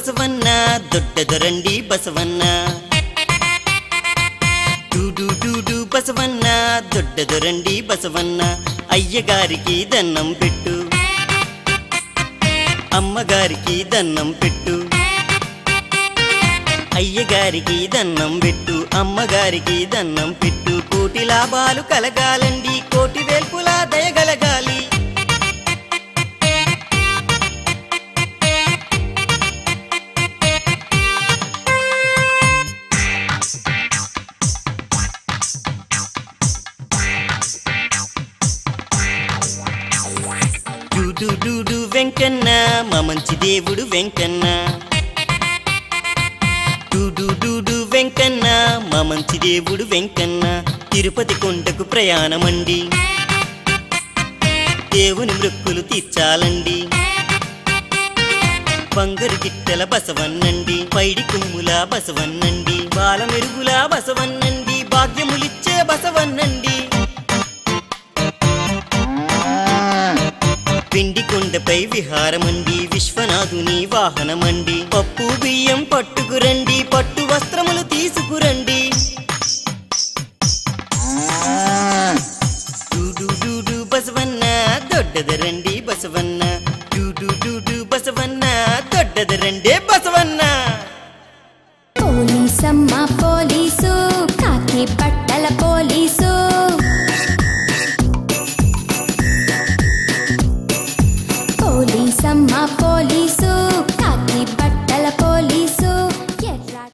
ಬಸವಣ್ಣ ದೊಡ್ಡದೊರಂಡಿ ಬಸವಣ್ಣ డూడు డూడు బసవన్న దొడ్డదొరండి బసవన్న అయ్యగారికి దన్నం పెట్టు అమ్మగారికి దన్నం పెట్టు అయ్యగారికి దన్నం పెట్టు అమ్మగారికి దన్నం పెట్టు కోటి లాభాలు కలగాలండి కోటి వేల్పులా దయగలగాలి డూడు డూడు వెంకన్న మా మంచి దేవుడు వెంకన్న డూడు డూడు వెంకన్న మా మంచి దేవుడు వెంకన్న తిరుపతి కొండకు ప్రయాణమండి దేవుని మృక్కులు తీర్చాలండి బంగారు గిట్టెల బసవన్నండి పైడి కుమ్ముల బసవన్నండి బాలమెరుగుల బసవన్నండి భాగ్యములిచ్చే బసవన్నండి పిండి కొండపై విహారమండి విశ్వనాథుని వాహనమండి పప్పు బియ్యం పట్టుకురండి పట్టు వస్త్రములు తీసుకురండి డూడు డూడు బసవన్న దొడ్డదరండి బసవన్న డూడు డూడు బసవన్న దొడ్డదరండి బసవన్న పోలీసమ్మ పోలీసు కాకి బట్టల పోలీసు పోలీసమ్మ పోలీసు